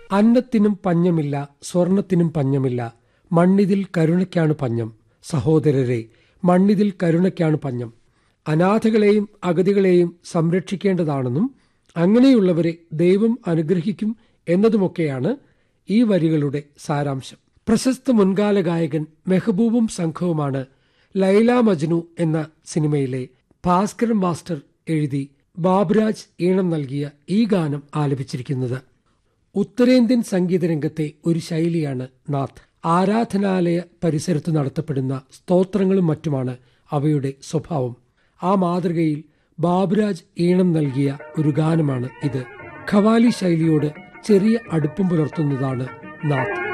അന്നത്തിനും പഞ്ഞമില്ല സ്വർണത്തിനും പഞ്ഞമില്ല മണ്ണിതിൽ കരുണയ്ക്കാണ് പഞ്ഞം സഹോദരരെ മണ്ണിതിൽ കരുണയ്ക്കാണ് പഞ്ഞം അനാഥകളെയും അഗതികളെയും സംരക്ഷിക്കേണ്ടതാണെന്നും അങ്ങനെയുള്ളവരെ ദൈവം അനുഗ്രഹിക്കും എന്നതുമൊക്കെയാണ് ഈ വരികളുടെ സാരാംശം പ്രശസ്ത മുൻകാല ഗായകൻ മെഹബൂബും സംഘവുമാണ് ലൈല മജ്നു എന്ന സിനിമയിലെ ഭാസ്കരൻ മാസ്റ്റർ എഴുതി ബാബുരാജ് ഈണം നൽകിയ ഈ ഗാനം ആലപിച്ചിരിക്കുന്നത് ഉത്തരേന്ത്യൻ സംഗീത രംഗത്തെ ഒരു ശൈലിയാണ് നാഥ് ആരാധനാലയ പരിസരത്ത് നടത്തപ്പെടുന്ന സ്തോത്രങ്ങളും മറ്റുമാണ് അവയുടെ സ്വഭാവം ആ മാതൃകയിൽ ബാബുരാജ് ഈണം നൽകിയ ഒരു ഗാനമാണ് ഇത് ഖവാലി ശൈലിയോട് ചെറിയ അടുപ്പം പുലർത്തുന്നതാണ് നാഥ്